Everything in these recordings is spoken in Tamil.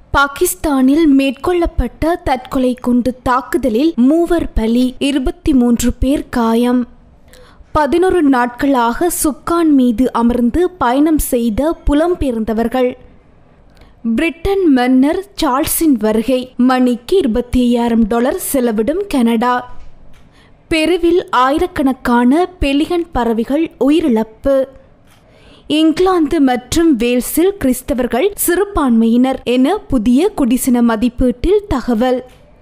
பாகிஸ்தானில் மேற்கொள்ளப்பட்ட தற்கொலை குண்டு தாக்குதலில் மூவர் பலி இருபத்தி மூன்று பேர் காயம் பதினொரு நாட்களாக சுக்கான் மீது அமர்ந்து பயணம் செய்த புலம்பெயர்ந்தவர்கள் பிரிட்டன் மன்னர் சார்ல்ஸின் வருகை மணிக்கு இருபத்தி ஐயாயிரம் டாலர் செலவிடும் கனடா பெருவில் ஆயிரக்கணக்கான பெலிகன் பறவைகள் உயிரிழப்பு இங்கிலாந்து மற்றும் வேல்ஸில் கிறிஸ்தவர்கள் சிறுபான்மையினர் என புதிய குடிசின மதிப்பீட்டில் தகவல்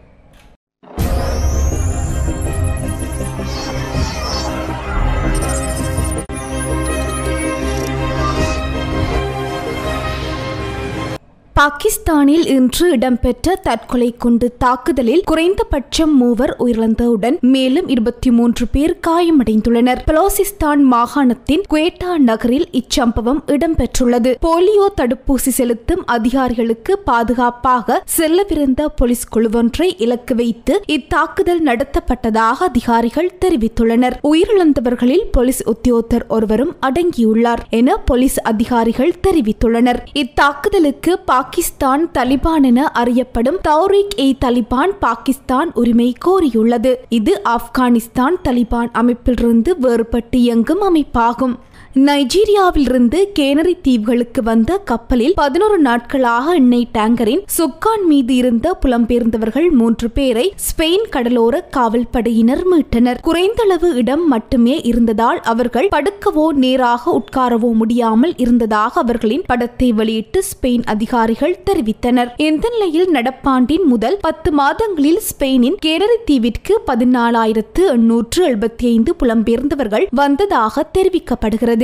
பாகிஸ்தானில் இன்று இடம்பெற்ற தற்கொலை குண்டு தாக்குதலில் குறைந்தபட்சம் மூவர் உயிரிழந்தவுடன் மேலும் இருபத்தி மூன்று பேர் காயமடைந்துள்ளனர் பலோசிஸ்தான் மாகாணத்தின் குவேட்டா நகரில் இச்சம்பவம் இடம்பெற்றுள்ளது போலியோ தடுப்பூசி செலுத்தும் அதிகாரிகளுக்கு பாதுகாப்பாக செல்லவிருந்த போலீஸ் குழுவொன்றை இலக்கு வைத்து இத்தாக்குதல் நடத்தப்பட்டதாக அதிகாரிகள் தெரிவித்துள்ளனர் உயிரிழந்தவர்களில் போலீஸ் உத்தியோகத்தர் ஒருவரும் அடங்கியுள்ளார் என போலீஸ் அதிகாரிகள் தெரிவித்துள்ளனர் இத்தாக்குதலுக்கு பாகிஸ்தான் தலிபான் என அறியப்படும் தௌரிக் இ தலிபான் பாகிஸ்தான் உரிமை கோரியுள்ளது இது ஆப்கானிஸ்தான் தலிபான் அமைப்பிலிருந்து வேறுபட்டு இயங்கும் அமைப்பாகும் நைஜீரியாவிலிருந்து கேனரி தீவுகளுக்கு வந்த கப்பலில் பதினோரு நாட்களாக எண்ணெய் டேங்கரின் சுக்கான் மீது இருந்த புலம்பெயர்ந்தவர்கள் மூன்று பேரை ஸ்பெயின் கடலோர காவல் படையினர் மீட்டனர் குறைந்தளவு இடம் மட்டுமே இருந்ததால் அவர்கள் படுக்கவோ நேராக உட்காரவோ முடியாமல் இருந்ததாக அவர்களின் படத்தை வெளியிட்டு ஸ்பெயின் அதிகாரிகள் தெரிவித்தனர் இந்த நிலையில் நடப்பாண்டின் முதல் பத்து மாதங்களில் ஸ்பெயினின் கேனரி தீவிற்கு பதினாலாயிரத்து எண்ணூற்று எழுபத்தி ஐந்து புலம்பெயர்ந்தவர்கள் வந்ததாக தெரிவிக்கப்படுகிறது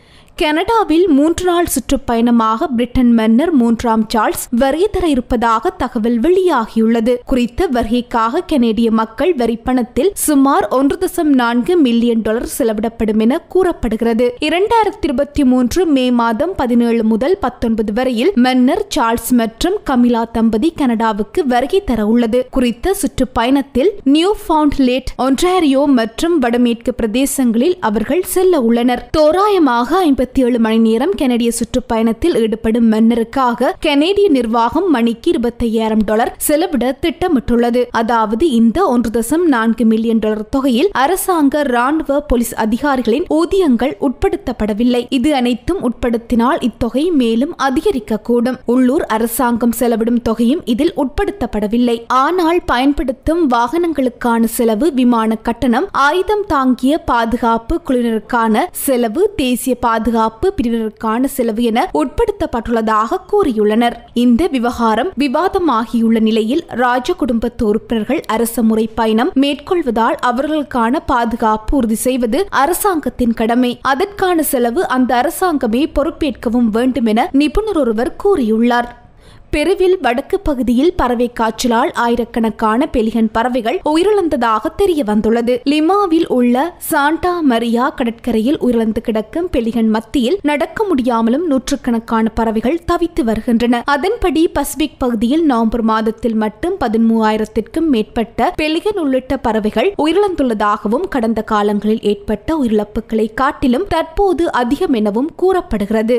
கனடாவில் மூன்று நாள் சுற்றுப்பயணமாக பிரிட்டன் மன்னர் மூன்றாம் சார்ல்ஸ் வருகை தர இருப்பதாக தகவல் வெளியாகியுள்ளது குறித்த வருகைக்காக கனேடிய மக்கள் வரிப்பணத்தில் சுமார் ஒன்று தசம் நான்கு மில்லியன் டாலர் செலவிடப்படும் என கூறப்படுகிறது இரண்டாயிரத்தி இருபத்தி மூன்று மே மாதம் பதினேழு முதல் பத்தொன்பது வரையில் மன்னர் சார்ல்ஸ் மற்றும் கமிலா தம்பதி கனடாவுக்கு வருகை தர உள்ளது குறித்த சுற்றுப்பயணத்தில் நியூ ஃபவுண்ட் லேட் ஒன்றாரியோ மற்றும் வடமேற்கு பிரதேசங்களில் அவர்கள் செல்ல உள்ளனர் தோராயமாக ஐம்பத்தி ஏழு மணி நேரம் கனடிய சுற்றுப்பயணத்தில் ஈடுபடும் மன்னருக்காக கனேடிய நிர்வாகம் மணிக்கு இருபத்தையாயிரம் டாலர் செலவிட திட்டமிட்டுள்ளது அதாவது இந்த ஒன்று தசம் நான்கு மில்லியன் டாலர் தொகையில் அரசாங்க ராணுவ போலீஸ் அதிகாரிகளின் ஊதியங்கள் உட்படுத்தப்படவில்லை இது அனைத்தும் உட்படுத்தினால் இத்தொகை மேலும் அதிகரிக்கக்கூடும் உள்ளூர் அரசாங்கம் செலவிடும் தொகையும் இதில் உட்படுத்தப்படவில்லை ஆனால் பயன்படுத்தும் வாகனங்களுக்கான செலவு விமான கட்டணம் ஆயுதம் தாங்கிய பாதுகாப்பு குழுவினருக்கான செலவு தேசிய பாதுகாப்பு பிரிவினருக்கான செலவு என உட்படுத்தப்பட்டுள்ளதாக கூறியுள்ளனர் இந்த விவகாரம் விவாதமாகியுள்ள நிலையில் ராஜ குடும்பத்து உறுப்பினர்கள் அரச முறை பயணம் மேற்கொள்வதால் அவர்களுக்கான பாதுகாப்பு உறுதி செய்வது அரசாங்கத்தின் கடமை அதற்கான செலவு அந்த அரசாங்கமே பொறுப்பேற்கவும் வேண்டும் என நிபுணர் ஒருவர் கூறியுள்ளார் பெருவில் வடக்கு பகுதியில் பறவை காய்ச்சலால் ஆயிரக்கணக்கான பெலிகன் பறவைகள் உயிரிழந்ததாக தெரிய வந்துள்ளது லிமாவில் உள்ள சாண்டா மரியா கடற்கரையில் உயிரிழந்து கிடக்கும் பெலிகன் மத்தியில் நடக்க முடியாமலும் நூற்றுக்கணக்கான பறவைகள் தவித்து வருகின்றன அதன்படி பசிபிக் பகுதியில் நவம்பர் மாதத்தில் மட்டும் பதிமூவாயிரத்திற்கும் மேற்பட்ட பெலிகன் உள்ளிட்ட பறவைகள் உயிரிழந்துள்ளதாகவும் கடந்த காலங்களில் ஏற்பட்ட உயிரிழப்புகளை காட்டிலும் தற்போது அதிகம் எனவும் கூறப்படுகிறது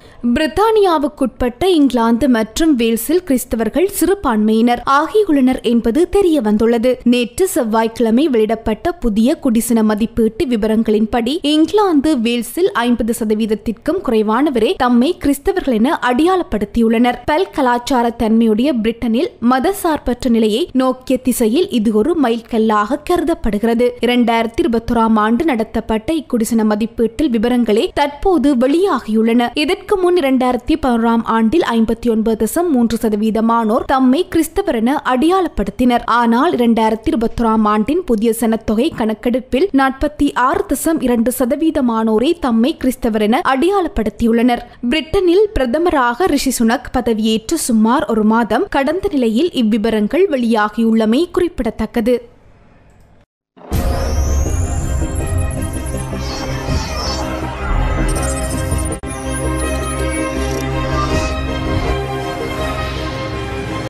பிரித்தானியாவுக்குட்பட்ட இங்கிலாந்து மற்றும் வேல்ஸில் கிறிஸ்தவர்கள் சிறுபான்மையினர் ஆகியுள்ளனர் என்பது தெரிய வந்துள்ளது நேற்று செவ்வாய்க்கிழமை வெளியிடப்பட்ட புதிய குடிசின மதிப்பீட்டு விவரங்களின்படி இங்கிலாந்து வேல்ஸில் ஐம்பது சதவீதத்திற்கும் குறைவானவரே தம்மை கிறிஸ்தவர்கள் என அடையாளப்படுத்தியுள்ளனர் பல் கலாச்சார தன்மையுடைய பிரிட்டனில் மதசார்பற்ற நிலையை நோக்கிய திசையில் இது ஒரு மைல்கல்லாக கருதப்படுகிறது இரண்டாயிரத்தி இருபத்தோராம் ஆண்டு நடத்தப்பட்ட இக்குடிசின மதிப்பீட்டில் விவரங்களே தற்போது வெளியாகியுள்ளன இதற்கு முன் இரண்டாயிரத்தி பதினோராம் ஆண்டில் ஐம்பத்தி ஒன்பது தசம் மூன்று சதவீதமானோர் தம்மை கிறிஸ்தவர் என அடையாளப்படுத்தினர் ஆனால் இரண்டாயிரத்தி இருபத்தோராம் ஆண்டின் புதிய சனத்தொகை கணக்கெடுப்பில் நாற்பத்தி ஆறு தசம் இரண்டு சதவீதமானோரை தம்மை கிறிஸ்தவர் என அடையாளப்படுத்தியுள்ளனர் பிரிட்டனில் பிரதமராக ரிஷி சுனக் பதவியேற்று சுமார் ஒரு மாதம் கடந்த நிலையில் இவ்விவரங்கள் வெளியாகியுள்ளமை குறிப்பிடத்தக்கது